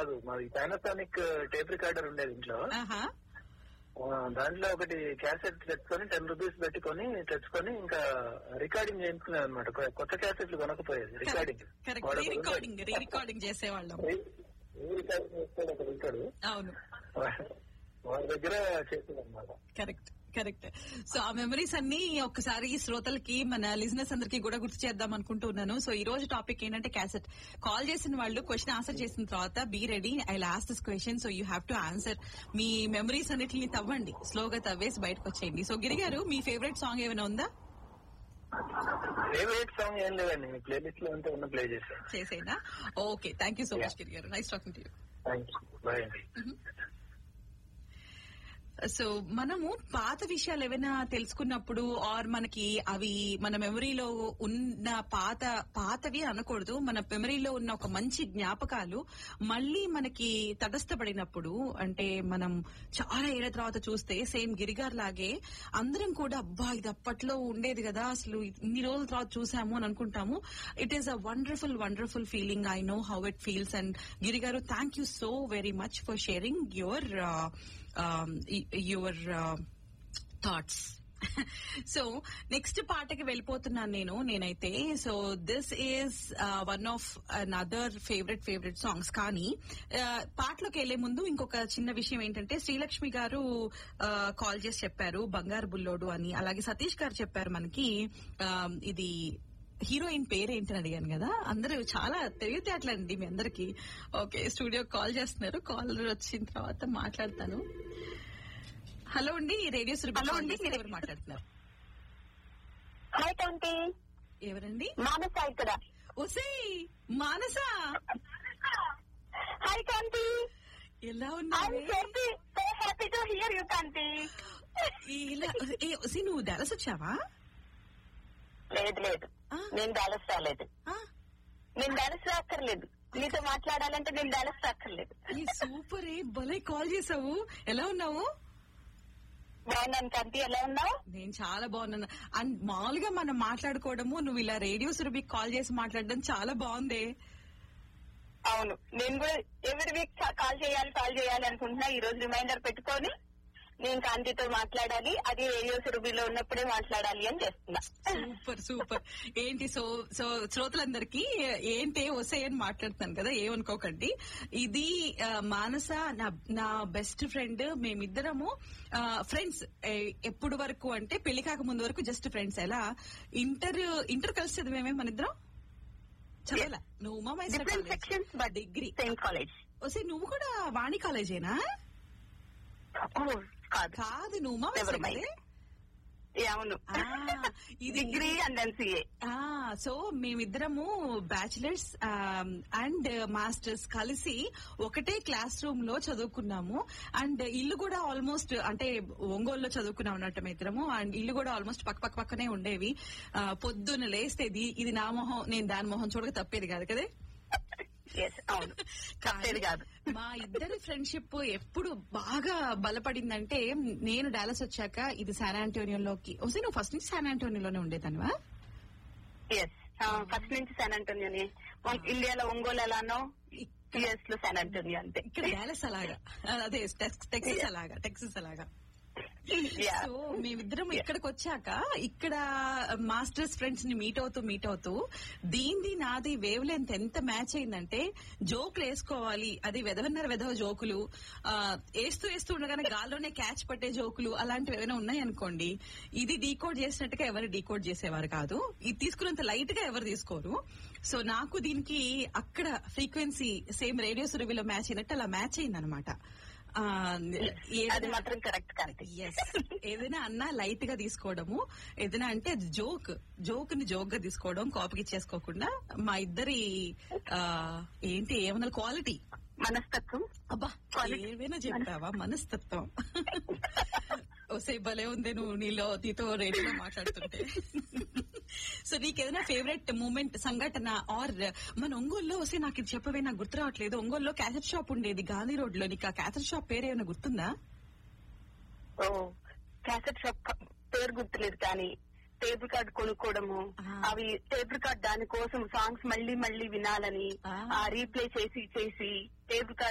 కాదు మాది Panasonic tape recorder ఉండేది ఇంట్లో ఆహా ఆ, దాంట్లో ఒకటి క్యాసెట్ తెచ్చుకొని టెన్ రూపీస్ పెట్టుకొని తెచ్చుకొని ఇంకా రికార్డింగ్ చేయించుకునేది అనమాట కొత్త క్యాసెట్లు కొనకపోయేది recording correct re recording re recording చేసేవాళ్ళం రికార్డింగ్ చేస్తే ఒకటి ఉంటాడు అవును వాడి దగ్గర చేసేది అనమాట కరెక్ట్ కరెక్ట్ సో ఆ మెమరీస్ అన్ని ఒక్కసారి శ్రోతలకి మన లిజినెస్ అందరికి కూడా గుర్తు చేద్దాం అనుకుంటున్నాను సో ఈ రోజు టాపిక్ ఏంటంటే క్యాసెట్ కాల్ చేసిన వాళ్ళు క్వశ్చన్ ఆన్సర్ చేసిన తర్వాత be ready I last this question so you have to answer మీ మెమరీస్ అన్నిటిని తవ్వండి స్లోగా తవ్వేసి బయటకు వచ్చేయండి సో గిరి గారు మీ ఫేవరెట్ సాంగ్ ఏమైనా ఉందా ఫేవరెట్ సాంగ్ ఏం లేదండి మీ ప్లేలిస్ట్ లో ఉంటే ఉన్న ప్లే చేశాను చేసేనా okay thank you so much Giri గారు nice talking to you thank you bye అండి సో మనము పాత విషయాలు ఏమైనా తెలుసుకున్నప్పుడు ఆర్ మనకి అవి మన మెమరీలో ఉన్న పాత పాతవి అనకూడదు మన మెమరీలో ఉన్న ఒక మంచి జ్ఞాపకాలు మళ్ళీ మనకి తటస్థపడినప్పుడు అంటే మనం చాలా ఏళ్ల తర్వాత చూస్తే సేమ్ గిరిగార్ లాగే అందరం కూడా అబ్బా ఇది అప్పట్లో ఉండేది కదా అసలు ఇన్ని రోజుల తర్వాత చూసాము అని అనుకుంటాము it is a wonderful wonderful feeling I know how it feels and గిరిగారు thank you so very much for sharing your your thoughts so next పాటకి వెళ్ళిపోతున్నాను నేను నేనైతే so this is one of another favourite favourite songs కానీ uh, పాటలోకి వెళ్లే ముందు ఇంకొక చిన్న విషయం ఏంటంటే శ్రీలక్ష్మి గారు కాల్ చేసి చెప్పారు బంగారు బుల్లోడు అని అలాగే సతీష్ గారు చెప్పారు మనకి uh, ఇది హీరోయిన్ పేరేంటని అడిగాను కదా అందరూ చాలా తెలివితేటలండి మీ అందరికి ఓకే స్టూడియో కాల్ చేస్తున్నారు కాల్ వచ్చిన తర్వాత మాట్లాడతాను హలో అండి రేడియో సురభి హలో కాల్ అండి, చేస్తే ఎవరు మాట్లాడుతున్నారు హాయ్ కాంతి ఎవరండి మానస ఇక్కడ ఒసే మానస హాయ్ కాంతి ఎలా ఐఎమ్ ఉన్నావే happy so happy to hear you Kanthi ఇలా ఏ ఒసే నువ్వు డాలస్ వచ్చావా లేదు లేదు ఆ? నేను డాలస్ రాలేదు ఆ, నేను డాలస్ రాక్కర్లేదు నీతో మాట్లాడాలంటే నేను డాలస్ రాక్కర్లేదు ఏ సూపర్ ఏ భలే కాల్ చేసావు ఎలా ఉన్నావు బాగున్నాను కాంతి ఎలా ఉన్నావు నేను చాలా బాగున్నాను అండ్ మామూలుగా మనం మాట్లాడుకోవడము నువ్వు ఇలా రేడియో సురభికి కాల్ చేసి మాట్లాడడం చాలా బాగుంది అవును నేను కూడా ఎవరి వీక్ కాల్ చేయాలి కాల్ చేయాలి అనుకుంటున్నా ఈ రోజు రిమైండర్ పెట్టుకొని నేను కాంతితో మాట్లాడాలి అది రేడియో సురభిలో ఉన్నప్పుడే మాట్లాడాలి అని చేస్తున్నా సూపర్ సూపర్ ఏంటి సో సో శ్రోతలందరికీ ఏంటి వసే అని మాట్లాడుతున్నాను కదా ఏమనుకోకండి ఇది ఆ, మానస నా నా బెస్ట్ ఫ్రెండ్ మేమిద్దరము ఫ్రెండ్స్ ఎప్పుడు వరకు అంటే పెళ్లి కాక ముందు వరకు జస్ట్ ఫ్రెండ్స్ ఎలా ఇంటర్ ఇంటర్ కలిసి చదివేమే మన ఇద్దరం చదవలా నువ్వు Uma different sections but degree same college వసే నువ్వు కూడా వాణి కాలేజేనా కాదు కాదు నువ్వు ఉమా Never mind. కదే ఏ, అవును ఆ, ఇది డిగ్రీ అండ్ ఎన్సీఏ ఆ సో మేమిద్దరము బ్యాచిలర్స్ అండ్ మాస్టర్స్ కలిసి ఒకటే క్లాస్ రూమ్ లో చదువుకున్నాము అండ్ ఇల్లు కూడా ఆల్మోస్ట్ అంటే ఒంగోలులో చదువుకున్నాం అన్నట్టు మేమిద్దరము అండ్ ఇల్లు కూడా ఆల్మోస్ట్ పక్క పక్క పక్కనే ఉండేవి ఆ, పొద్దున్న లేస్తే ఇది ఇది నా మొహం నేను దాని మొహం చూడక తప్పేది కాదు కదే ఎస్ అవును తప్పేది కాదు మా ఇద్దరి ఫ్రెండ్షిప్ ఎప్పుడు బాగా బలపడిందంటే నేను డాలస్ వచ్చాక ఇది శాన్ ఆంటోనియోలోకి వస్తే నువ్వు ఫస్ట్ నుంచి శాన్ ఆంటోనియోలోనే ఉండేదానివా ఎస్ ఫస్ట్ నుంచి శాన్ అంటోనియోని ఇండియాలో ఒంగోలు ఎలానో యుఎస్ లో శాన్ అంటోనియో అంతే ఇక్కడ డాలస్ అలాగా అదే టెక్స్- టెక్సస్ అలాగా టెక్సస్ అలాగా Yeah. సో మేమిద్దరం ఇక్కడికి వచ్చాక ఇక్కడ మాస్టర్స్ ఫ్రెండ్స్ ని మీట్ అవుతూ మీట్ అవుతూ దీంది నాది వేవ్ లెంత్ ఎంత మ్యాచ్ అయిందంటే జోకులు వేసుకోవాలి అది వెదవన్నర వెదవ జోకులు ఆ, వేస్తూ వేస్తూ ఉండగానే గాల్లోనే క్యాచ్ పట్టే జోకులు అలాంటివి ఏమైనా ఉన్నాయి అనుకోండి ఇది డీకోడ్ చేసినట్టుగా ఎవరు డీకోడ్ చేసేవారు కాదు ఇది తీసుకున్నంత లైట్ గా ఎవరు తీసుకోరు సో నాకు దీనికి అక్కడ ఫ్రీక్వెన్సీ సేమ్ రేడియో సురవిలో మ్యాచ్ అయినట్టు అలా మ్యాచ్ అయిందనమాట అది మాత్రం కరెక్ట్ కాంతి ఎస్ ఏదైనా అన్నా లైట్ గా తీసుకోవడము ఏదైనా అంటే అది జోక్ జోక్ ని జోక్ గా తీసుకోవడం కాపీకి చేసుకోకుండా మా ఇద్దరి ఆ, ఏంటి ఏమన్నా క్వాలిటీ మనస్తత్వం అబ్బా Quality. ఏమైనా చెప్పావా మనస్తత్వం ఓసే భలే ఉంది నువ్వు నీలో నీతో రేడియోలో మాట్లాడుతుంటే సో నీకేదైనా ఫేవరెట్ మూమెంట్ సంఘటన ఆర్ మన ఒంగోలులో వస్తే నాకు ఇది చెప్పవే నాకు గుర్తు రావట్లేదు ఒంగోలులో క్యాసెట్ షాప్ ఉండేది గాంధీ రోడ్ లో నీకు ఆ క్యాసెట్ షాప్ పేరు ఏమైనా గుర్తుందా ఓ క్యాసెట్ షాప్ పేరు గుర్తులేదు కానీ టేబుల్ కార్డ్ కొనుక్కోవడము ఆ. అవి టేబుల్ కార్డ్ దాని కోసం సాంగ్స్ మళ్ళీ మళ్ళీ వినాలని ఆ. ఆ రీప్లే చేసి చేసి టేబుల్ కార్డ్